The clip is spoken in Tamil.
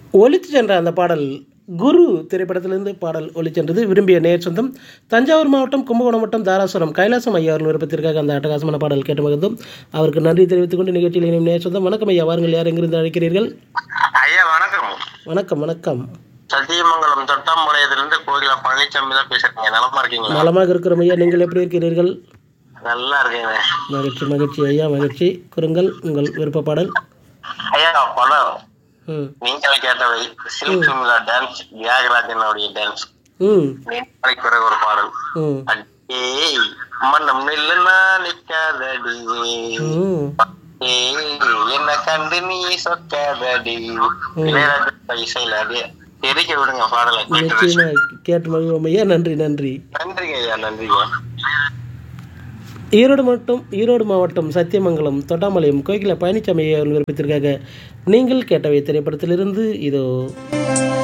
ஒலித்து சென்ற அந்த பாடல் குரு திரைப்படத்திலிருந்து பாடல் ஒலிச் சென்றது விரும்பிய நேர் சொந்தம் தஞ்சாவூர் மாவட்டம் கும்பகோணம் மாவட்டம் தாராசுரம் கைலாசம் ஐயா அவர்கள் விருப்பத்திற்காக அந்த அட்டகாசமான பாடல் கேட்டு மகிழ்ந்தோம் அவருக்கு நன்றி தெரிவித்துக் கொண்டு நிகழ்ச்சியில் இணையும் நேர் சொந்தம் வணக்கம் ஐயா வாருங்கள் யார் எங்கிருந்து அழைக்கிறீர்கள் ஐயா வணக்கம் வணக்கம் வணக்கம் சத்தியமங்கலம் தொட்டாம்பாளையத்திலிருந்து கோகிலா பழனிசாமி தான் பேசுறீங்க நலமா இருக்கீங்களா நலமாக இருக்கிறோம் ஐயா நீங்கள் எப்படி இருக்கிறீர்கள் நல்லா இருக்கீங்க மகிழ்ச்சி மகிழ்ச்சி ஐயா மகிழ்ச்சி குறுங்கள் உங்கள் விருப்ப பாடல் ஐயா படம் ம் நீங்களே கேட்டவை சில்க் சிமிலா டான்ஸ் தியாகராஜனுடைய டான்ஸ் ம் நீண்ட பிறகு ஒரு பாடல் ம் அடே மன்னம் நில்லுனா நிக்காதடி ம் ஏய், என்ன கண்டு நீ சொக்காதடி இளையராஜா இசையில அப்படியே தெரிக்க விடுங்க பாடலை கேட்டு நிச்சயமாக கேட்டு மகிழ்வோம் ஐயா நன்றி நன்றி நன்றிங்க ஐயா நன்றிங்க ஈரோடு மாவட்டம் ஈரோடு மாவட்டம் சத்தியமங்கலம் தொட்டாம்பாளையம் கோகில பழனிசாமி அவர்கள் விருப்பத்திற்காக நீங்கள் கேட்டவை திரைப்படத்திலிருந்து இதோ